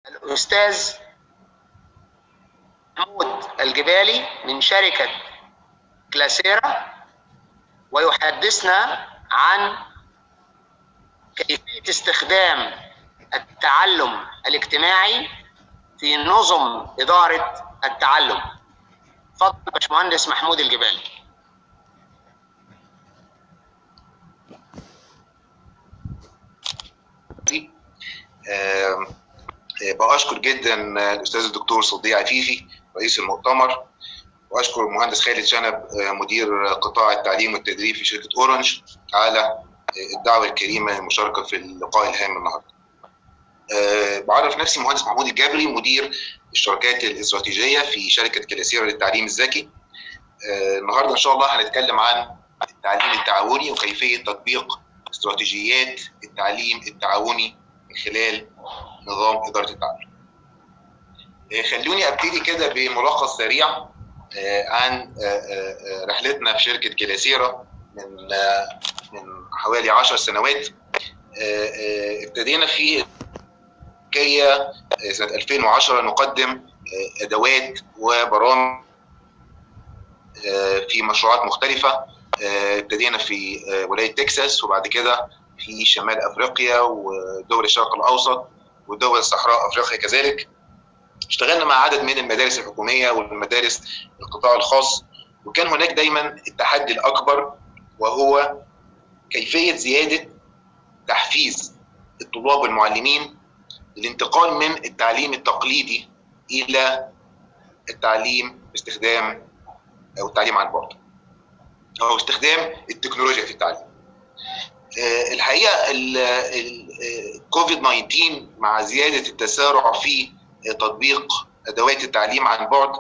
الأستاذ محمود الجبالي من شركة كلاسيرا ويحدثنا عن كيفية استخدام التعلم الاجتماعي في نظم إدارة التعلم. اتفضل باشمهندس محمود الجبالي. آه، بأشكر جدا الأستاذ الدكتور صديق عفيفي رئيس المؤتمر وأشكر المهندس خالد شنب آه، مدير قطاع التعليم والتدريب في شركة أورنج على آه، الدعوة الكريمة للمشاركة في اللقاء الهام النهاردة. أه بعرف نفسي مهندس محمود الجبري مدير الشركات الاستراتيجية في شركة كلاسيرا للتعليم الذكي. أه النهاردة إن شاء الله هنتكلم عن التعليم التعاوني وكيفية تطبيق استراتيجيات التعليم التعاوني من خلال نظام إدارة التعليم. أه خلوني أبتدي كده بملخص سريع عن رحلتنا في شركة كلاسيرا من من حوالي 10 سنوات ابتدينا في تركيا سنة 2010 نقدم أدوات وبرامج في مشروعات مختلفة ابتدينا في ولاية تكساس وبعد كده في شمال أفريقيا ودول الشرق الأوسط ودول الصحراء أفريقيا كذلك اشتغلنا مع عدد من المدارس الحكومية والمدارس القطاع الخاص وكان هناك دايما التحدي الأكبر وهو كيفية زيادة تحفيز الطلاب والمعلمين للانتقال من التعليم التقليدي الى التعليم باستخدام او التعليم عن بعد او استخدام التكنولوجيا في التعليم الحقيقه الكوفيد 19 مع زياده التسارع في تطبيق ادوات التعليم عن بعد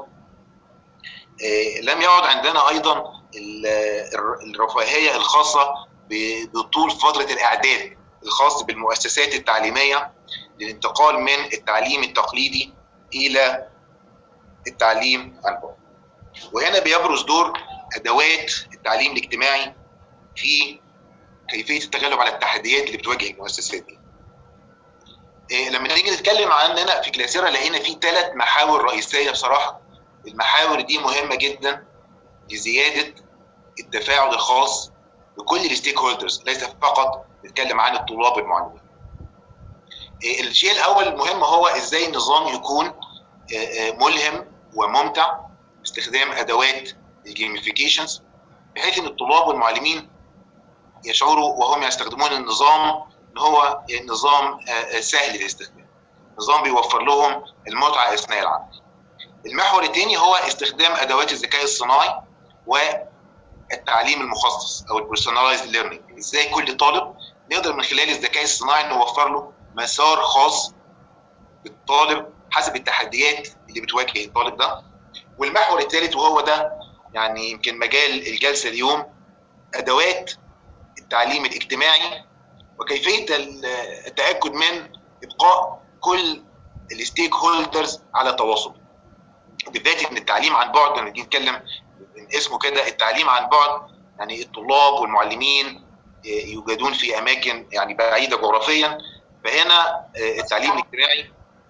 لم يعد عندنا ايضا الرفاهيه الخاصه بطول فتره الاعداد الخاص بالمؤسسات التعليميه للانتقال من التعليم التقليدي الى التعليم عن بعد. وهنا بيبرز دور ادوات التعليم الاجتماعي في كيفيه التغلب على التحديات اللي بتواجه المؤسسات دي. إيه لما نيجي نتكلم عننا في كلاسيرا لقينا في ثلاث محاور رئيسيه بصراحه المحاور دي مهمه جدا لزياده التفاعل الخاص بكل الستيك هولدرز ليس فقط نتكلم عن الطلاب والمعلمين. الشيء الاول المهم هو ازاي النظام يكون ملهم وممتع باستخدام ادوات الجيميفيكيشنز بحيث ان الطلاب والمعلمين يشعروا وهم يستخدمون النظام ان هو نظام سهل الاستخدام نظام بيوفر لهم المتعه اثناء العمل المحور الثاني هو استخدام ادوات الذكاء الصناعي والتعليم المخصص او البيرسوناليزد ليرنينج ازاي كل طالب نقدر من خلال الذكاء الصناعي نوفر له مسار خاص بالطالب حسب التحديات اللي بتواجه الطالب ده والمحور الثالث وهو ده يعني يمكن مجال الجلسه اليوم ادوات التعليم الاجتماعي وكيفيه التاكد من ابقاء كل الستيك هولدرز على تواصل بالذات ان التعليم عن بعد لما نيجي نتكلم من اسمه كده التعليم عن بعد يعني الطلاب والمعلمين يوجدون في اماكن يعني بعيده جغرافيا فهنا التعليم الاجتماعي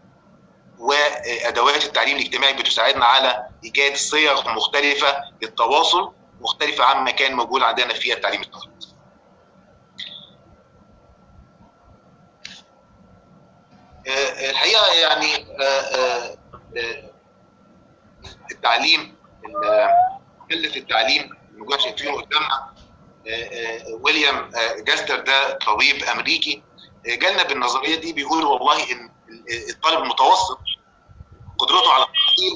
وادوات التعليم الاجتماعي بتساعدنا على ايجاد صيغ مختلفه للتواصل مختلفه عما كان موجود عندنا في التعليم التقليدي. الحقيقه يعني التعليم قله التعليم الموجود شايفينه قدامنا ويليام جاستر ده طبيب امريكي جالنا بالنظريه دي بيقول والله ان الطالب المتوسط قدرته على التحصيل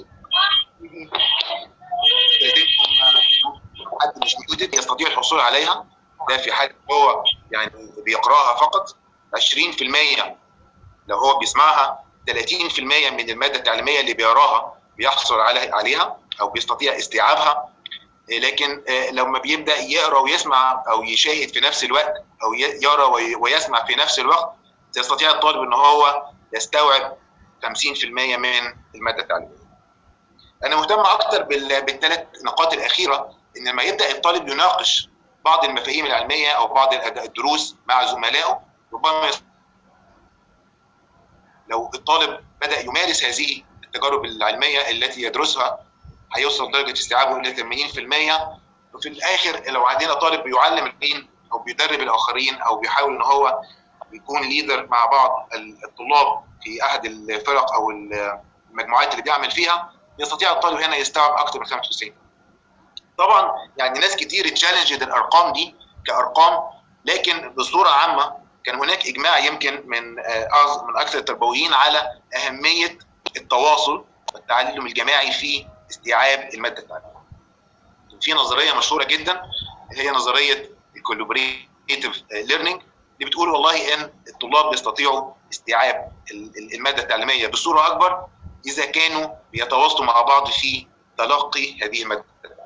حد مش ميوتد يستطيع الحصول عليها ده في حال هو يعني بيقراها فقط 20% لو هو بيسمعها 30% من الماده التعليميه اللي بيقراها بيحصل عليها او بيستطيع استيعابها لكن لما بيبدا يقرا ويسمع او يشاهد في نفس الوقت او يرى ويسمع في نفس الوقت يستطيع الطالب ان هو يستوعب 50% من الماده التعليميه. انا مهتم اكتر بالثلاث نقاط الاخيره ان لما يبدا الطالب يناقش بعض المفاهيم العلميه او بعض الدروس مع زملائه ربما لو الطالب بدا يمارس هذه التجارب العلميه التي يدرسها هيوصل درجه استيعابه الى 80% وفي الاخر لو عندنا طالب بيعلم الاثنين او بيدرب الاخرين او بيحاول ان هو يكون ليدر مع بعض الطلاب في احد الفرق او المجموعات اللي بيعمل فيها يستطيع الطالب هنا يستوعب اكثر من 95 طبعا يعني ناس كتير تشالنجد الارقام دي كارقام لكن بصوره عامه كان هناك اجماع يمكن من من اكثر التربويين على اهميه التواصل والتعلم الجماعي في استيعاب الماده التعليميه. في نظريه مشهوره جدا هي نظريه الكولابريتيف ليرنينج اللي بتقول والله ان الطلاب بيستطيعوا استيعاب الماده التعليميه بصوره اكبر اذا كانوا بيتواصلوا مع بعض في تلقي هذه الماده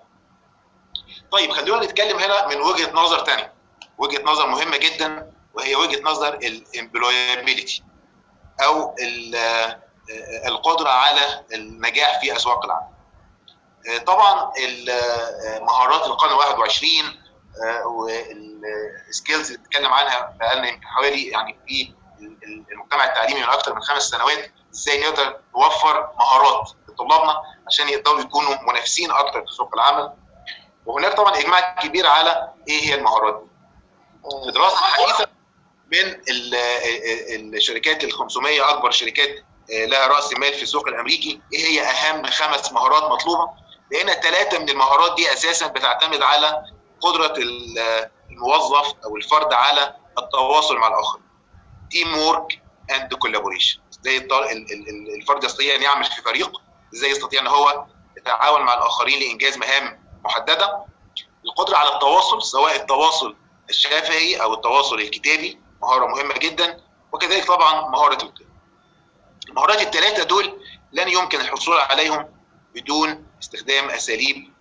طيب خلونا نتكلم هنا من وجهه نظر ثانيه وجهه نظر مهمه جدا وهي وجهه نظر الامبلويابيلتي او القدره على النجاح في اسواق العمل طبعا مهارات القرن 21 والسكيلز اللي بنتكلم عنها بقالنا يمكن حوالي يعني في المجتمع التعليمي من اكثر من خمس سنوات ازاي نقدر نوفر مهارات لطلابنا عشان يقدروا يكونوا منافسين اكثر في سوق العمل وهناك طبعا اجماع كبير على ايه هي المهارات دي. في دراسه حديثه من الشركات ال 500 اكبر شركات لها راس مال في السوق الامريكي ايه هي اهم خمس مهارات مطلوبه لقينا ثلاثه من المهارات دي اساسا بتعتمد على قدره الموظف او الفرد على التواصل مع الاخر تيم وورك اند كولابوريشن ازاي الفرد يستطيع ان يعمل في فريق ازاي يستطيع ان هو يتعاون مع الاخرين لانجاز مهام محدده القدره على التواصل سواء التواصل الشفهي او التواصل الكتابي مهاره مهمه جدا وكذلك طبعا مهاره القيم المهارات الثلاثه دول لن يمكن الحصول عليهم بدون استخدام اساليب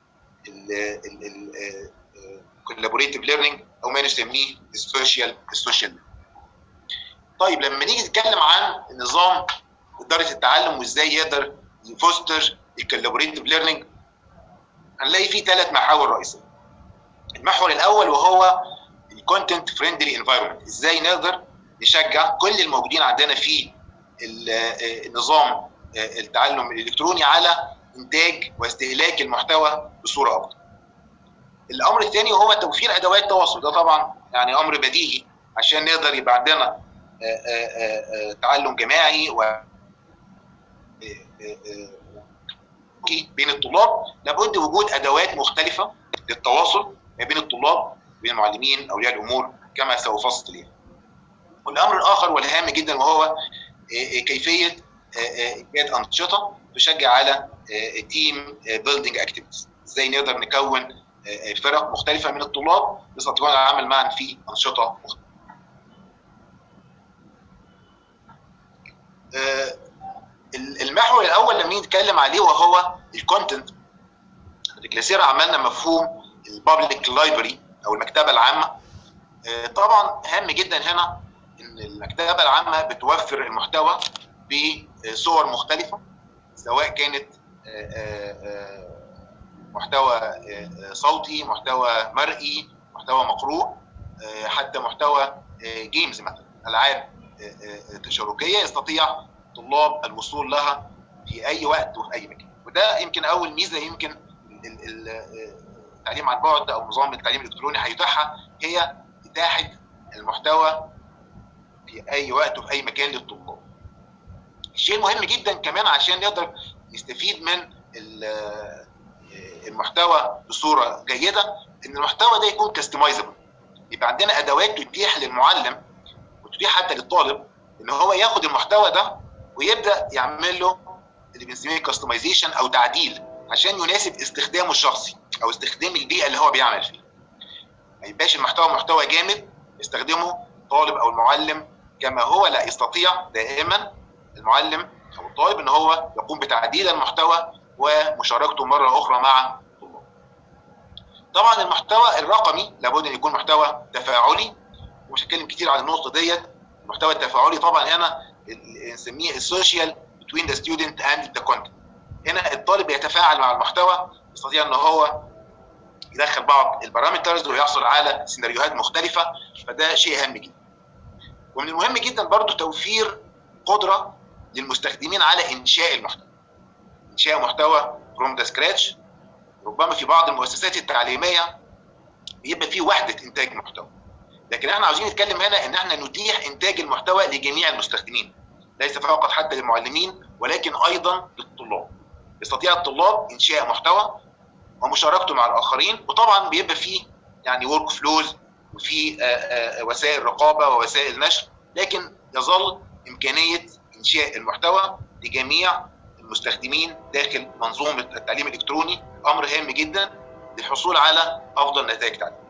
الكولابوريتيف ليرنينج او ما نسميه السوشيال السوشيال طيب لما نيجي نتكلم عن نظام اداره التعلم وازاي يقدر يفوستر الكولابوريتيف ليرنينج هنلاقي فيه ثلاث محاور رئيسيه المحور الاول وهو الكونتنت فريندلي انفايرمنت ازاي نقدر نشجع كل الموجودين عندنا في نظام التعلم الالكتروني على انتاج واستهلاك المحتوى بصوره افضل. الامر الثاني وهو توفير ادوات التواصل ده طبعا يعني امر بديهي عشان نقدر يبقى عندنا تعلم جماعي و بين الطلاب لابد وجود ادوات مختلفه للتواصل ما بين الطلاب بين المعلمين اولياء الامور كما سافصل يعني. والامر الاخر والهام جدا وهو كيفيه ايجاد انشطه تشجع على تيم بيلدينج اكتيفيتيز ازاي نقدر نكون فرق مختلفه من الطلاب يستطيعون العمل معا في انشطه مختلفه. المحور الاول لما نتكلم عليه وهو الكونتنت الكلاسير عملنا مفهوم البابليك لايبرري او المكتبه العامه طبعا هام جدا هنا ان المكتبه العامه بتوفر المحتوى بصور مختلفه سواء كانت محتوى صوتي محتوى مرئي محتوى مقروء حتى محتوى جيمز مثلا العاب تشاركيه يستطيع الطلاب الوصول لها في اي وقت وفي اي مكان وده يمكن اول ميزه يمكن التعليم عن بعد او نظام التعليم الالكتروني هيتاحها هي اتاحه المحتوى في اي وقت وفي اي مكان للطلاب. الشيء المهم جدا كمان عشان نقدر نستفيد من المحتوى بصوره جيده ان المحتوى ده يكون كاستمايزبل يبقى عندنا ادوات تتيح للمعلم وتتيح حتى للطالب ان هو ياخد المحتوى ده ويبدا يعمل له اللي بنسميه كاستمايزيشن او تعديل عشان يناسب استخدامه الشخصي او استخدام البيئه اللي هو بيعمل فيها. ما يبقاش المحتوى محتوى جامد يستخدمه الطالب او المعلم كما هو لا يستطيع دائما المعلم او الطالب ان هو يقوم بتعديل المحتوى ومشاركته مره اخرى مع الطلاب. طبعا المحتوى الرقمي لابد ان يكون محتوى تفاعلي ومش هتكلم كتير عن النقطه ديت المحتوى التفاعلي طبعا هنا نسميه السوشيال between the student and the content. هنا الطالب بيتفاعل مع المحتوى يستطيع ان هو يدخل بعض البارامترز ويحصل على سيناريوهات مختلفه فده شيء هام جدا. ومن المهم جدا برضو توفير قدره للمستخدمين على انشاء المحتوى انشاء محتوى فروم ذا سكراتش ربما في بعض المؤسسات التعليميه بيبقى في وحده انتاج محتوى لكن احنا عاوزين نتكلم هنا ان احنا نتيح انتاج المحتوى لجميع المستخدمين ليس فقط حتى للمعلمين ولكن ايضا للطلاب يستطيع الطلاب انشاء محتوى ومشاركته مع الاخرين وطبعا بيبقى فيه يعني ورك فلوز وفي وسائل رقابه ووسائل نشر لكن يظل امكانيه انشاء المحتوى لجميع المستخدمين داخل منظومه التعليم الالكتروني امر هام جدا للحصول على افضل نتائج تعليم.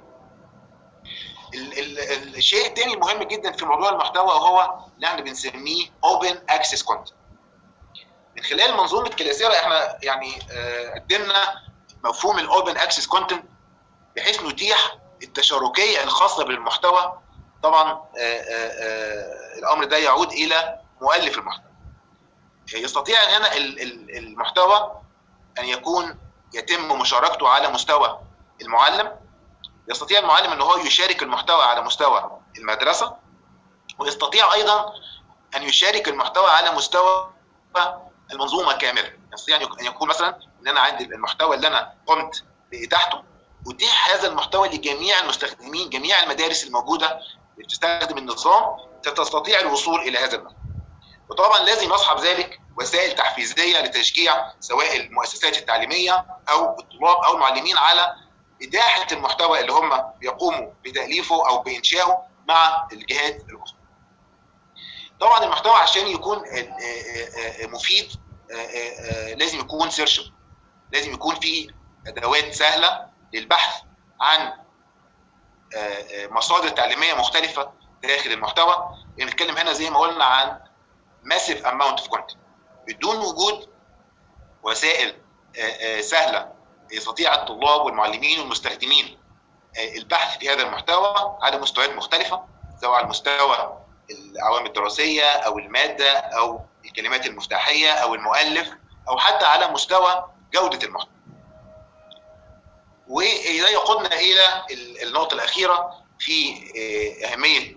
ال ال الشيء الثاني المهم جدا في موضوع المحتوى وهو اللي احنا بنسميه اوبن اكسس كونتنت. من خلال منظومه كلاسيرا احنا يعني قدمنا مفهوم الاوبن اكسس كونتنت بحيث نتيح التشاركيه الخاصه بالمحتوى طبعا آآ آآ الامر ده يعود الى مؤلف المحتوى. يستطيع هنا المحتوى ان يكون يتم مشاركته على مستوى المعلم يستطيع المعلم ان هو يشارك المحتوى على مستوى المدرسه ويستطيع ايضا ان يشارك المحتوى على مستوى المنظومه كامله يستطيع ان يكون مثلا ان انا عندي المحتوى اللي انا قمت باتاحته اتيح هذا المحتوى لجميع المستخدمين جميع المدارس الموجوده اللي بتستخدم النظام تستطيع الوصول الى هذا المحتوى وطبعا لازم يصحب ذلك وسائل تحفيزيه لتشجيع سواء المؤسسات التعليميه او الطلاب او المعلمين على اتاحه المحتوى اللي هم بيقوموا بتاليفه او بانشائه مع الجهات الاخرى. طبعا المحتوى عشان يكون مفيد لازم يكون سيرشبل لازم يكون في ادوات سهله للبحث عن مصادر تعليميه مختلفه داخل المحتوى بنتكلم هنا زي ما قلنا عن ماسيف اماونت اوف كونتنت بدون وجود وسائل سهله يستطيع الطلاب والمعلمين والمستخدمين البحث في هذا المحتوى على مستويات مختلفه سواء على مستوى العوامل الدراسيه او الماده او الكلمات المفتاحيه او المؤلف او حتى على مستوى جوده المحتوى. وده يقودنا الى النقطه الاخيره في اهميه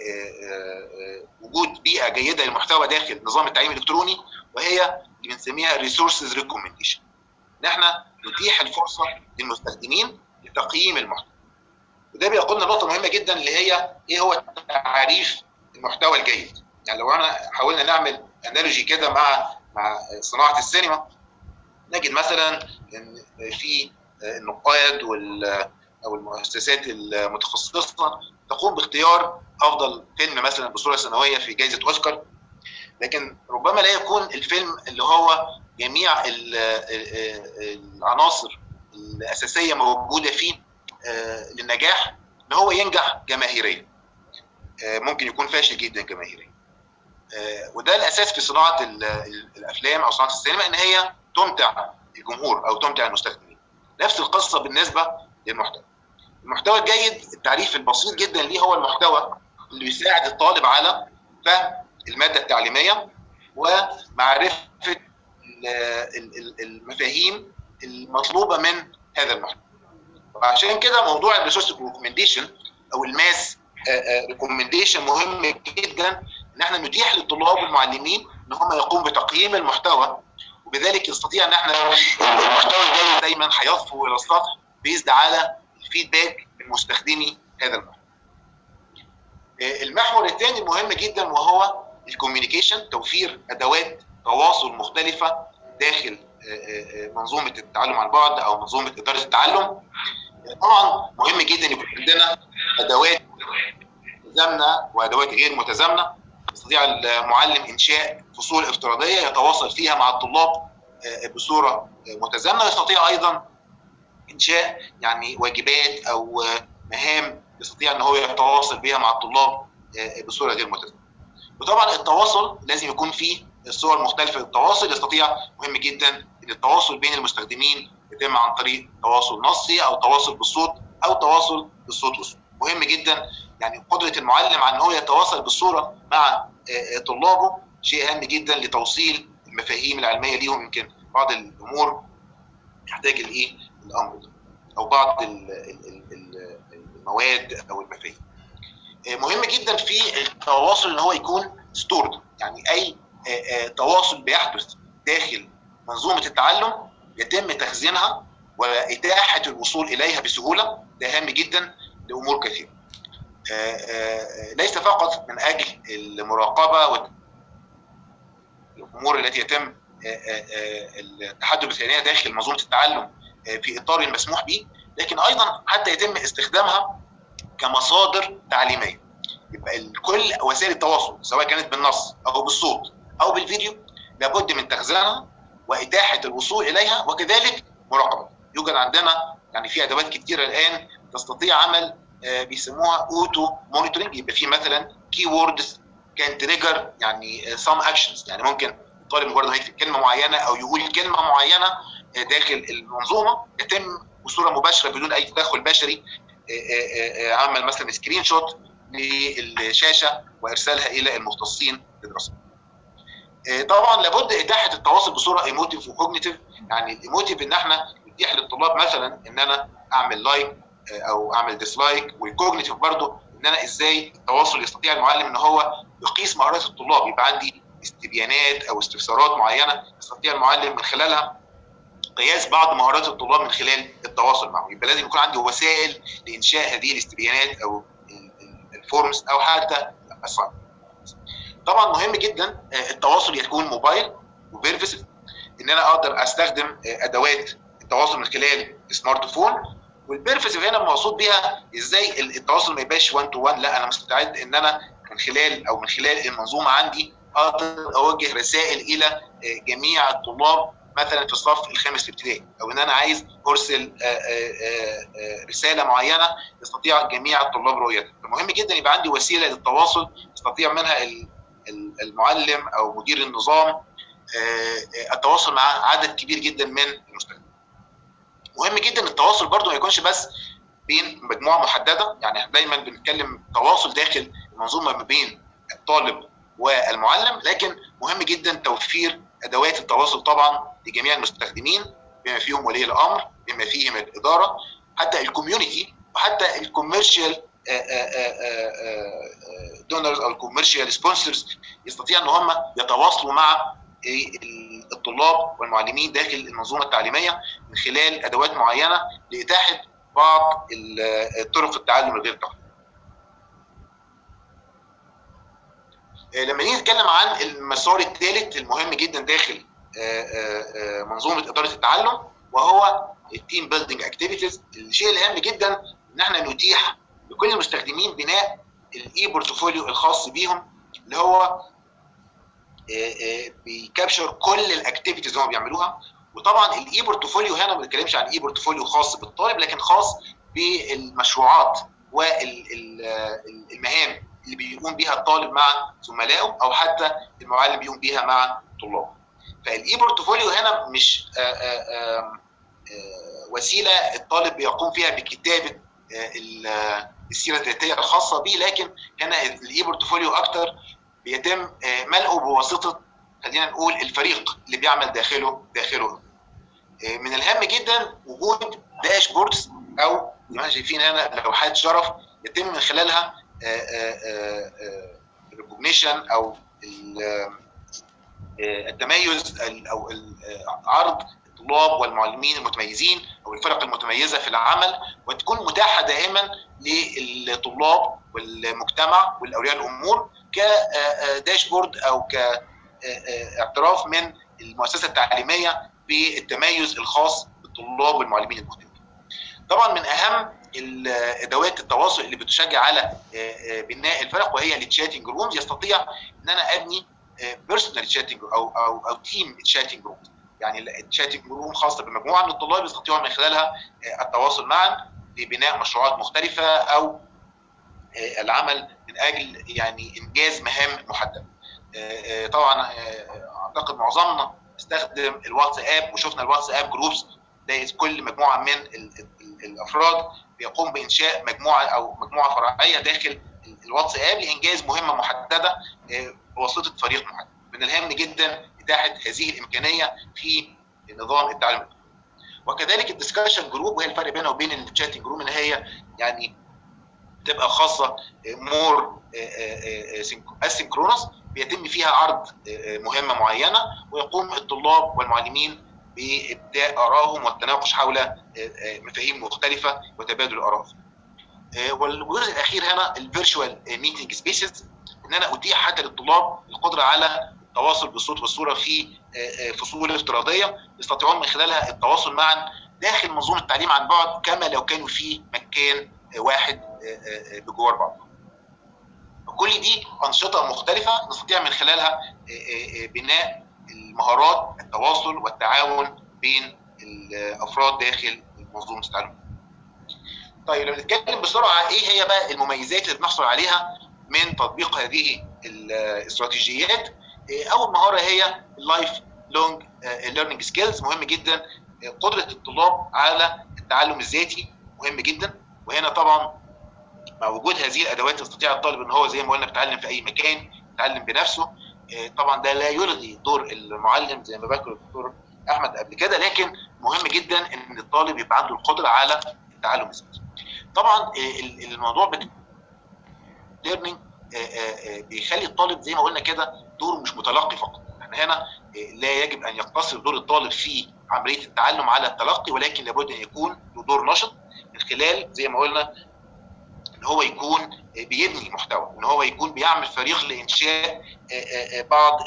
وجود بيئه جيده للمحتوى داخل نظام التعليم الالكتروني وهي اللي بنسميها ريسورسز ريكومنديشن ان احنا نتيح الفرصه للمستخدمين لتقييم المحتوى وده بيقودنا لنقطه مهمه جدا اللي هي ايه هو تعريف المحتوى الجيد يعني لو انا حاولنا نعمل انالوجي كده مع مع صناعه السينما نجد مثلا ان في النقاد وال او المؤسسات المتخصصه تقوم باختيار افضل فيلم مثلا بصوره سنويه في جائزه اوسكار لكن ربما لا يكون الفيلم اللي هو جميع العناصر الاساسيه موجوده فيه للنجاح ان هو ينجح جماهيريا ممكن يكون فاشل جدا جماهيريا وده الاساس في صناعه الافلام او صناعه السينما ان هي تمتع الجمهور او تمتع المستخدمين نفس القصه بالنسبه للمحتوى المحتوى الجيد التعريف البسيط جدا ليه هو المحتوى اللي يساعد الطالب على فهم الماده التعليميه ومعرفه المفاهيم المطلوبه من هذا المحتوى وعشان كده موضوع الريسورس ريكومنديشن او الماس ريكومنديشن مهم جدا ان احنا نتيح للطلاب والمعلمين ان هم يقوموا بتقييم المحتوى وبذلك يستطيع ان احنا المحتوى الجيد دايما هيصفو الى السطح بيزد على الفيدباك من مستخدمي هذا المحتوى. المحور الثاني المهم جدا وهو الكوميونيكيشن توفير ادوات تواصل مختلفه داخل منظومه التعلم عن بعد او منظومه اداره التعلم. طبعا مهم جدا يكون عندنا ادوات متزامنه وادوات غير متزامنه يستطيع المعلم انشاء فصول افتراضيه يتواصل فيها مع الطلاب بصوره متزامنه ويستطيع ايضا انشاء يعني واجبات او مهام يستطيع ان هو يتواصل بها مع الطلاب بصوره غير متزامنه. وطبعا التواصل لازم يكون فيه الصور مختلفه للتواصل يستطيع مهم جدا ان التواصل بين المستخدمين يتم عن طريق تواصل نصي او تواصل بالصوت او تواصل بالصوت والصوت. مهم جدا يعني قدره المعلم على ان هو يتواصل بالصوره مع طلابه شيء هام جدا لتوصيل المفاهيم العلميه ليهم يمكن بعض الامور يحتاج الايه الامر ده او بعض المواد او المفاهيم مهم جدا في التواصل ان هو يكون ستورد يعني اي تواصل بيحدث داخل منظومه التعلم يتم تخزينها واتاحه الوصول اليها بسهوله ده هام جدا لامور كثيره. ليس فقط من اجل المراقبه والامور التي يتم التحدث بالثانيه داخل منظومه التعلم في اطار المسموح به لكن ايضا حتى يتم استخدامها كمصادر تعليميه يبقى كل وسائل التواصل سواء كانت بالنص او بالصوت او بالفيديو لابد من تخزينها واتاحه الوصول اليها وكذلك مراقبه يوجد عندنا يعني في ادوات كثيره الان تستطيع عمل بيسموها اوتو مونيتورنج يبقى في مثلا كي ووردز كان تريجر يعني سام اكشنز يعني ممكن الطالب مجرد ما يكتب كلمه معينه او يقول كلمه معينه داخل المنظومه يتم بصوره مباشره بدون اي تدخل بشري عمل مثلا سكرين شوت للشاشه وارسالها الى المختصين للدراسه. طبعا لابد اتاحه التواصل بصوره ايموتيف وكوجنيتيف يعني الايموتيف ان احنا نتيح للطلاب مثلا ان انا اعمل لايك او اعمل ديسلايك والكوجنيتيف برضه ان انا ازاي التواصل يستطيع المعلم ان هو يقيس مهارات الطلاب يبقى عندي استبيانات او استفسارات معينه يستطيع المعلم من خلالها قياس بعض مهارات الطلاب من خلال التواصل معهم يبقى لازم يكون عندي وسائل لانشاء هذه الاستبيانات او الفورمز او حتى الاساينمنت طبعا مهم جدا التواصل يكون موبايل وفيرفيسيف ان انا اقدر استخدم ادوات التواصل من خلال سمارت فون والبيرفيسيف هنا المقصود بيها ازاي التواصل ما يبقاش 1 تو 1 لا انا مستعد ان انا من خلال او من خلال المنظومه عندي اقدر اوجه رسائل الى جميع الطلاب مثلا في الصف الخامس الابتدائي او ان انا عايز ارسل رساله معينه يستطيع جميع الطلاب رؤيتها فمهم جدا يبقى عندي وسيله للتواصل يستطيع منها المعلم او مدير النظام التواصل مع عدد كبير جدا من المستخدمين مهم جدا التواصل برضو ما يكونش بس بين مجموعه محدده يعني دايما بنتكلم تواصل داخل المنظومه ما بين الطالب والمعلم لكن مهم جدا توفير ادوات التواصل طبعا لجميع المستخدمين بما فيهم ولي الامر بما فيهم الاداره حتى الكوميونتي وحتى الكوميرشال دونرز او الكوميرشال سبونسرز يستطيع ان هم يتواصلوا مع الطلاب والمعلمين داخل المنظومه التعليميه من خلال ادوات معينه لاتاحه بعض طرق التعلم الغير تقليديه. لما نيجي نتكلم عن المسار الثالث المهم جدا داخل منظومه اداره التعلم وهو التيم بيلدينج اكتيفيتيز الشيء الهام جدا ان احنا نتيح لكل المستخدمين بناء الاي بورتفوليو الخاص بيهم اللي هو بيكابشر كل الاكتيفيتيز اللي هم بيعملوها وطبعا الاي بورتفوليو هنا ما بنتكلمش عن اي بورتفوليو خاص بالطالب لكن خاص بالمشروعات والمهام اللي بيقوم بيها الطالب مع زملائه او حتى المعلم بيقوم بيها مع طلابه. فالاي بورتفوليو هنا مش آآ آآ وسيله الطالب بيقوم فيها بكتابه السيره الذاتيه الخاصه به لكن هنا الاي بورتفوليو اكتر بيتم ملئه بواسطه خلينا نقول الفريق اللي بيعمل داخله داخله من الهام جدا وجود داشبوردز او زي ما احنا شايفين هنا لوحات شرف يتم من خلالها الريكوجنيشن او التميز او عرض الطلاب والمعلمين المتميزين او الفرق المتميزه في العمل وتكون متاحه دائما للطلاب والمجتمع والاولياء الامور كداشبورد او كاعتراف من المؤسسه التعليميه بالتميز الخاص بالطلاب والمعلمين المختلفين. طبعا من اهم ادوات التواصل اللي بتشجع على بناء الفرق وهي التشاتنج رومز يستطيع ان انا ابني بيرسونال تشاتنج او او او تيم تشاتنج رومز يعني التشاتنج روم خاصه بمجموعه من الطلاب يستطيعون من خلالها التواصل معا لبناء مشروعات مختلفه او العمل من اجل يعني انجاز مهام محدده. طبعا اعتقد معظمنا استخدم الواتساب وشفنا الواتساب جروبس كل مجموعه من الافراد بيقوم بانشاء مجموعه او مجموعه فرعيه داخل الواتساب لانجاز مهمه محدده بواسطه فريق محدد. من الهام جدا اتاحه هذه الامكانيه في نظام التعلم وكذلك الدسكشن جروب وهي الفرق بينها وبين الشاتنج جروب ان هي يعني تبقى خاصه مور اسynchronous بيتم فيها عرض مهمه معينه ويقوم الطلاب والمعلمين بابداء ارائهم والتناقش حول مفاهيم مختلفه وتبادل الاراء. والجزء الاخير هنا الفيرتشوال ميتنج سبيسز ان انا اتيح حتى للطلاب القدره على التواصل بالصوت والصوره في فصول افتراضيه يستطيعون من خلالها التواصل معا داخل منظومه التعليم عن بعد كما لو كانوا في مكان واحد بجوار بعض. كل دي انشطه مختلفه نستطيع من خلالها بناء المهارات التواصل والتعاون بين الافراد داخل منظومه التعلم. طيب لو نتكلم بسرعه ايه هي بقى المميزات اللي بنحصل عليها من تطبيق هذه الاستراتيجيات اول مهاره هي اللايف لونج ليرنينج سكيلز مهم جدا قدره الطلاب على التعلم الذاتي مهم جدا وهنا طبعا مع وجود هذه الادوات يستطيع الطالب ان هو زي ما قلنا بيتعلم في اي مكان يتعلم بنفسه طبعا ده لا يلغي دور المعلم زي ما ذكر الدكتور احمد قبل كده لكن مهم جدا ان الطالب يبقى عنده القدره على التعلم الذاتي طبعا الموضوع ليرنينج بيخلي الطالب زي ما قلنا كده دوره مش متلقي فقط احنا هنا لا يجب ان يقتصر دور الطالب في عمليه التعلم على التلقي ولكن لابد ان يكون له دور نشط من خلال زي ما قلنا ان هو يكون بيبني محتوى ان هو يكون بيعمل فريق لانشاء بعض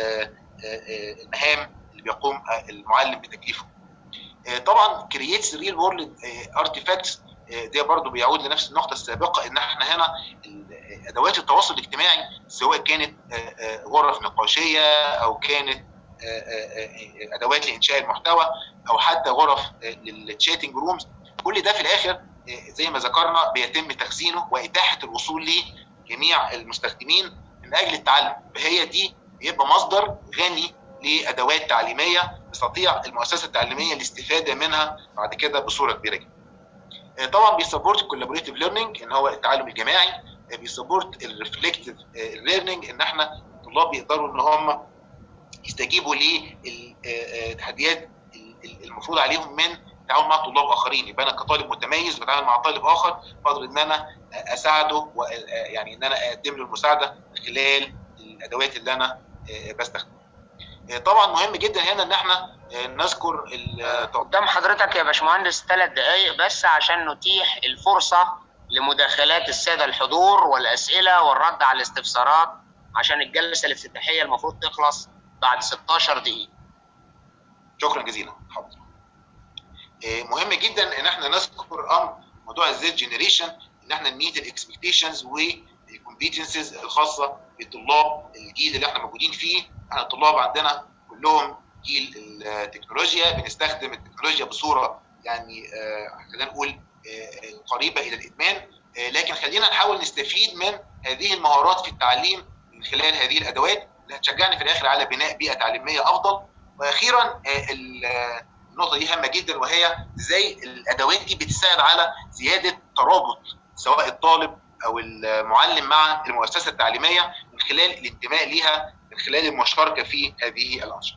المهام اللي بيقوم المعلم بتكليفه طبعا كرييتس ريل وورلد ارتيفاكتس ده برضو بيعود لنفس النقطة السابقة ان احنا هنا ادوات التواصل الاجتماعي سواء كانت غرف نقاشية او كانت ادوات لانشاء المحتوى او حتى غرف للتشاتنج رومز كل ده في الاخر زي ما ذكرنا بيتم تخزينه واتاحة الوصول لجميع المستخدمين من اجل التعلم فهي دي بيبقى مصدر غني لادوات تعليميه تستطيع المؤسسه التعليميه الاستفاده منها بعد كده بصوره كبيره جدا. طبعا بيسبورت الكولابوريتيف ليرنينج ان هو التعلم الجماعي بيسبورت الريفلكتيف ليرنينج ان احنا الطلاب بيقدروا ان هم يستجيبوا للتحديات المفروض عليهم من التعامل مع طلاب اخرين يبقى انا كطالب متميز بتعامل مع طالب اخر بقدر ان انا اساعده يعني ان انا اقدم له المساعده من خلال الادوات اللي انا بستخدمها. طبعا مهم جدا هنا ان احنا نذكر قدام حضرتك يا باشمهندس ثلاث دقائق بس عشان نتيح الفرصه لمداخلات الساده الحضور والاسئله والرد على الاستفسارات عشان الجلسه الافتتاحيه المفروض تخلص بعد 16 دقيقه. شكرا جزيلا حاضر. مهم جدا ان احنا نذكر امر موضوع الزد جنريشن ان احنا نميت الاكسبكتيشنز والكومبيتنسز الخاصه بطلاب الجيل اللي احنا موجودين فيه احنا الطلاب عندنا كلهم جيل التكنولوجيا بنستخدم التكنولوجيا بصوره يعني خلينا نقول قريبه الى الادمان لكن خلينا نحاول نستفيد من هذه المهارات في التعليم من خلال هذه الادوات اللي هتشجعنا في الاخر على بناء بيئه تعليميه افضل واخيرا النقطه دي هامه جدا وهي ازاي الادوات دي بتساعد على زياده ترابط سواء الطالب او المعلم مع المؤسسه التعليميه من خلال الانتماء ليها من خلال المشاركه في هذه الانشطه.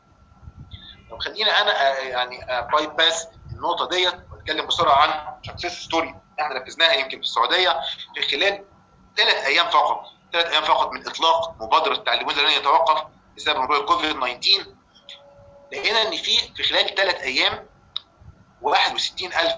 طب خلينا انا يعني باي باس النقطه ديت واتكلم بسرعه عن سكسس ستوري احنا نفذناها يمكن في السعوديه في خلال ثلاث ايام فقط ثلاث ايام فقط من اطلاق مبادره التعليمون لن يتوقف بسبب موضوع الكوفيد 19 لقينا ان في في خلال ثلاث ايام 61000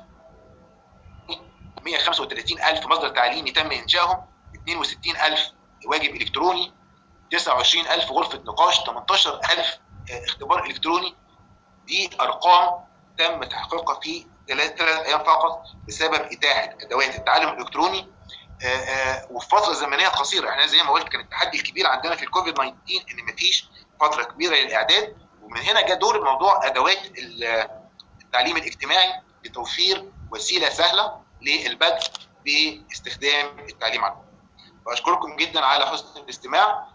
135000 مصدر تعليمي تم انشائهم 62000 واجب الكتروني 29000 غرفه نقاش 18000 اختبار الكتروني دي ارقام تم تحقيقها في ثلاث ايام فقط بسبب اتاحه ادوات التعلم الالكتروني وفي فتره زمنيه قصيره احنا زي ما قلت كان التحدي الكبير عندنا في الكوفيد 19 ان مفيش فتره كبيره للاعداد ومن هنا جاء دور موضوع ادوات التعليم الاجتماعي لتوفير وسيله سهله للبدء باستخدام التعليم عنه. واشكركم جدا على حسن الاستماع